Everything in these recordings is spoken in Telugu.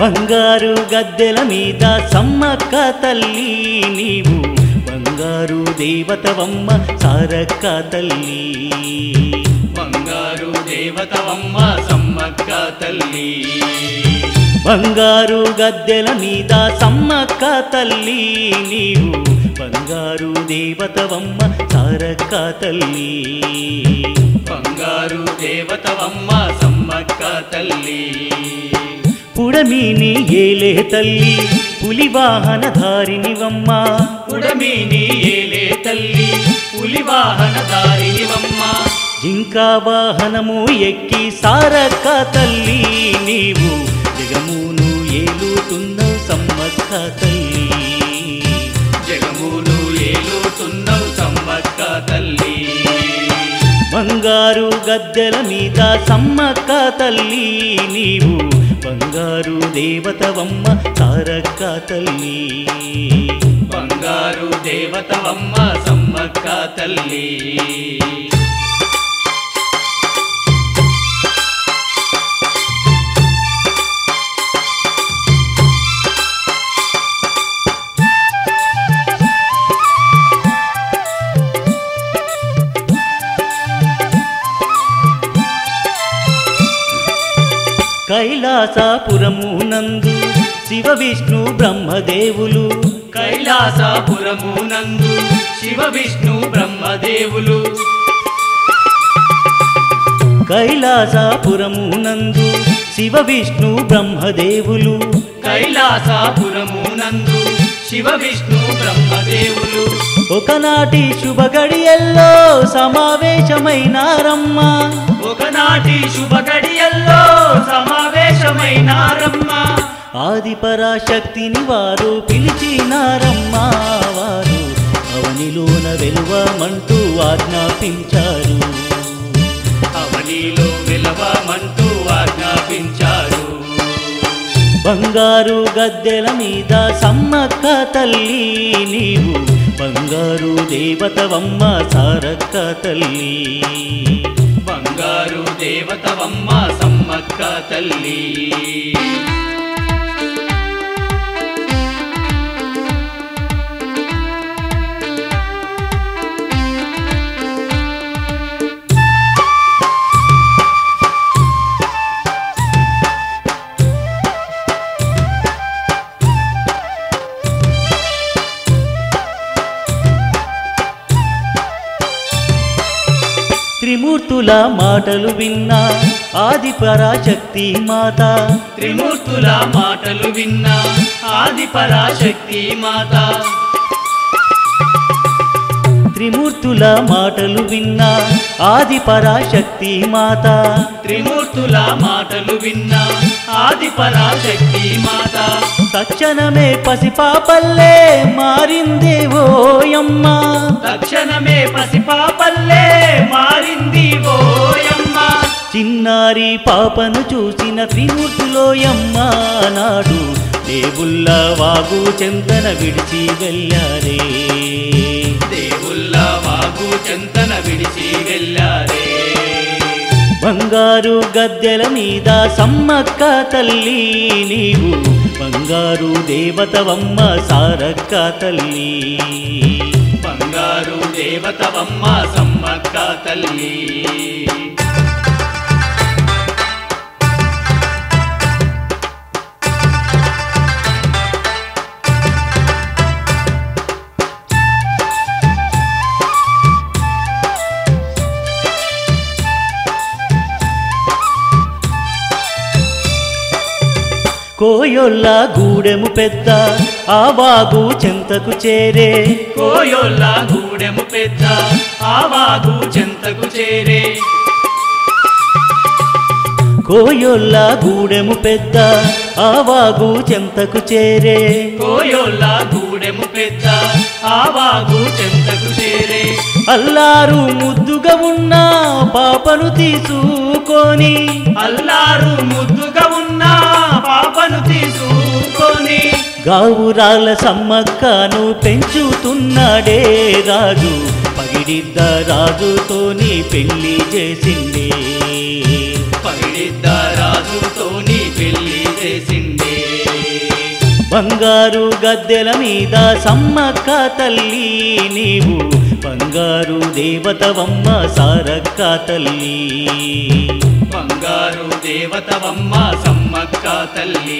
బంగారు గద్దెల మీద సమ్మక్క తల్లి నీవు బంగారు దేవతవమ్మ సారక్క తల్లి బంగారు దేవతవమ్మ సమ్మక్క తల్లి బంగారు గద్దెల మీద సమ్మక్క తల్లి నీవు బంగారు దేవతవమ్మ సారక్క తల్లి బంగారు దేవతవమ్మ సమ్మక్క తల్లి పుడమిని ఏలే తల్లి పులి వాహన ధారినివమ్మ ఉడమిని ఏలే తల్లి పులి వాహన దారినివమ్మ జింకా వాహనము ఎక్కి సారక్క తల్లి నీవు జగమును ఏలుతున్నావు సమ్మక్క తల్లి జగములు ఏలుతున్నవు సమ్మక్క తల్లి బంగారు గద్దెల మీద సమ్మక్క తల్లి నీవు బంగారు దేవతవమ్మ సారక్క తల్లి బంగారు దేవతవమ్మ సమ్మక్క తల్లి కైలాసపురము నందు శివ విష్ణు బ్రహ్మదేవులు కైలాసపురము నందు శివ విష్ణు బ్రహ్మదేవులు కైలాసపురము నందు శివ విష్ణు బ్రహ్మదేవులు కైలాసపురము నందు శివ విష్ణు బ్రహ్మదేవులు ఒకనాటి శుభ గడియల్లో సమావేశమైనారమ్మ ఒకనాటి శుభ గడియల్లో సమావేశమైనారమ్మ ఆది పరాశక్తిని వారు పిలిచినారమ్మ వారు అవనిలోన వెలువమంటూ ఆజ్ఞాపించారు అవనిలో విలవమంటూ ఆజ్ఞాపించారు బంగారు గద్దెల మీద సమ్మక్క తల్లి నీవు బంగారు దేవతవమ్మ సారక్క తల్లి బంగారు దేవతవమ్మ సమ్మక్క తల్లి త్రిమూర్తుల మాటలు విన్నా ఆది పరాశక్తి మాత త్రిమూర్తుల మాటలు విన్న ఆది పరాశక్తి మాత త్రిమూర్తుల మాటలు విన్నా ఆది పరాశక్తి మాత త్రిమూర్తుల మాటలు విన్న ఆది పరాశక్తి మాత తక్షణమే పసిపాపల్లే మారిందే ఓయమ్మ తక్షణమే పసిపాపల్లే మారింది ఓయమ్మ చిన్నారి పాపను చూసిన త్రిమూర్తులోయమ్మ నాడు దేవుళ్ళ వాగు చెంతన విడిచి వెళ్ళారే దేవుళ్ళ వాగు చెంతన విడిచి వెళ్ళారే బంగారు గద్దెల మీద సమ్మక్క తల్లి నీవు బంగారు దేవతవమ్మ సారక్క తల్లి బంగారు దేవతవమ్మ సమ్మక్క తల్లి కోయొల్ల గూడెము పెద్ద ఆ వాగు చెంతకు చేరే కోయోళ్ళ గూడెము పెద్ద ఆ వాగు చెంతకు చేరే కోయొల్ల గూడెము పెద్ద ఆ వాగు చెంతకు చేరే కోయోళ్ళ గూడెము పెద్ద ఆ వాగు చెంతకు చేరే అల్లారు ముద్దుగా ఉన్న పాపను తీసుకొని అల్లారు ముద్దుగా ఉన్న పాపను తీసుకొని గావురాల సమ్మక్కను పెంచుతున్నాడే రాజు పగిడిద్ద రాజుతోని పెళ్లి చేసిండే పగిడిద్ద రాజుతోని పెళ్లి చేసిండే బంగారు గద్దెల మీద సమ్మక్క తల్లి నీవు బంగారు దేవతవమ్మ సారక్క తల్లి బంగారు దేవతవమ్మ సమ్మక్క తల్లి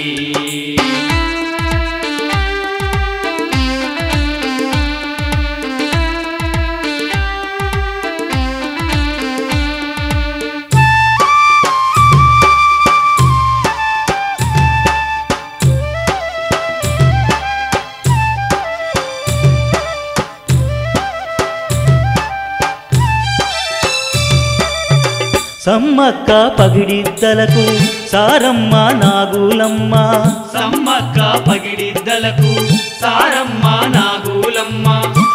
సమ్మక్క పగిడిద్దలకు సారమ్మ నాగులమ్మ సమ్మక్క పగిడిద్దలకు సారమ్మ నాగులమ్మ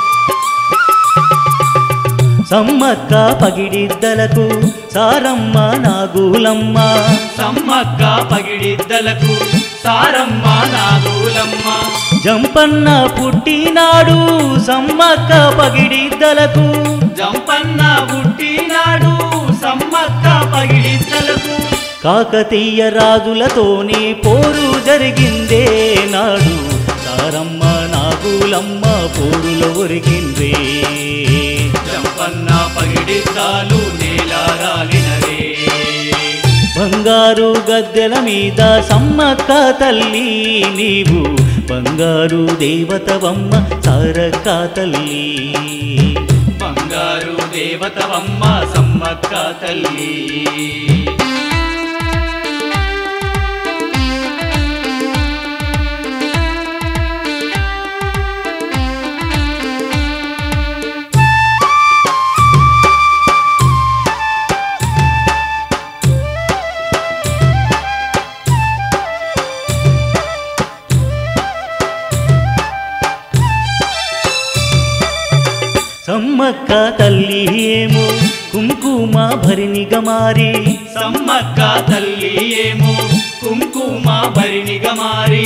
సమ్మక్క పగిడిద్దలకు సారమ్మ నాగులమ్మ సమ్మక్క పగిడిద్దలకు సారమ్మ నాగులమ్మ జంపన్న పుట్టినాడు సమ్మక్క పగిడిద్దలకు జంపన్న పుట్టినాడు సమ్మక్క పగిడిద్దలకు కాకతీయ రాజులతోని పోరు జరిగిందే నాడు సారమ్మ నాగులమ్మ పోరులో ఒరిగిందే జంపన్న పగిడిద్దాలు నేలారాలినరే బంగారు గద్దెల మీద సమ్మక్క తల్లి నీవు బంగారు దేవతవమ్మ సారక్క తల్లి బంగారు దేవతవమ్మ సమ్మక్క తల్లి సమ్మక్క తల్లి ఏమో కుంకుమ భరినిగా మారి సమ్మక్క తల్లి ఏమో కుంకుమ భరిణిగా మారి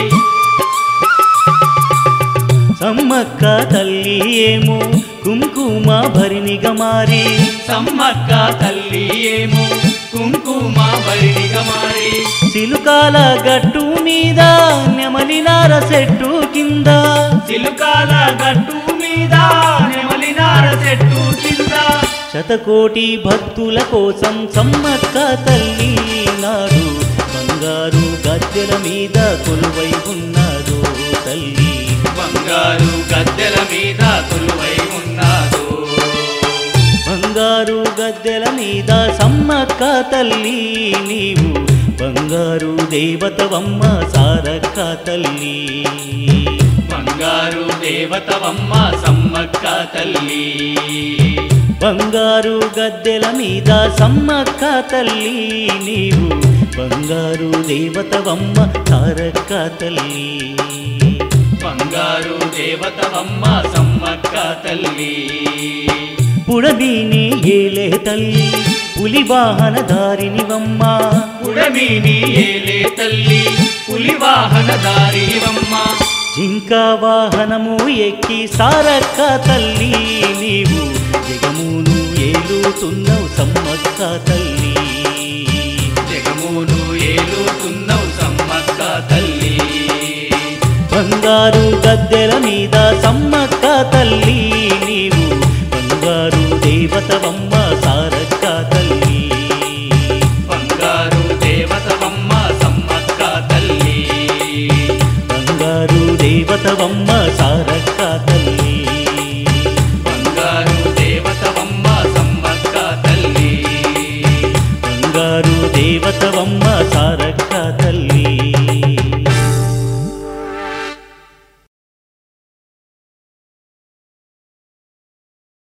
సమ్మక్క తల్లి ఏమో కుంకుమ భరినిగా మారి సమ్మక్క తల్లి ఏమో కుంకుమ భరిణిగా మారి సిలుకాల గట్టు మీద నెమలినార చెట్టు కింద చిలుకాల గట్టు మీద నెమలినార చెట్టు కింద శతకోటి భక్తుల కోసం సమ్మక్క తల్లి నాడు బంగారు గద్దెల మీద కొలువై ఉన్నదో తల్లి బంగారు గద్దెల మీద కొలువై ఉన్నాడు బంగారు గద్దెల మీద సమ్మక్క తల్లి నీవు బంగారు దేవతవమ్మ సారక్క తల్లి బంగారు దేవతవమ్మ సమ్మక్క తల్లి బంగారు గద్దెల మీద సమ్మక్క తల్లి నీవు బంగారు దేవతవమ్మ సారక్క తల్లి బంగారు దేవతవమ్మ సమ్మక్క తల్లి పుడదీని ఏలే తల్లి పులి వాహన దారినివమ్మ పుడమిని ఏలే తల్లి పులి వాహన దారివమ్మ జింక వాహనము ఎక్కి సారక్క తల్లి నీవు జగమును ఏలుతున్నావు సమ్మక్క తల్లి జగమును ఏలుతున్నావు సమ్మక్క తల్లి బంగారు గద్దెల మీద సమ్మక్క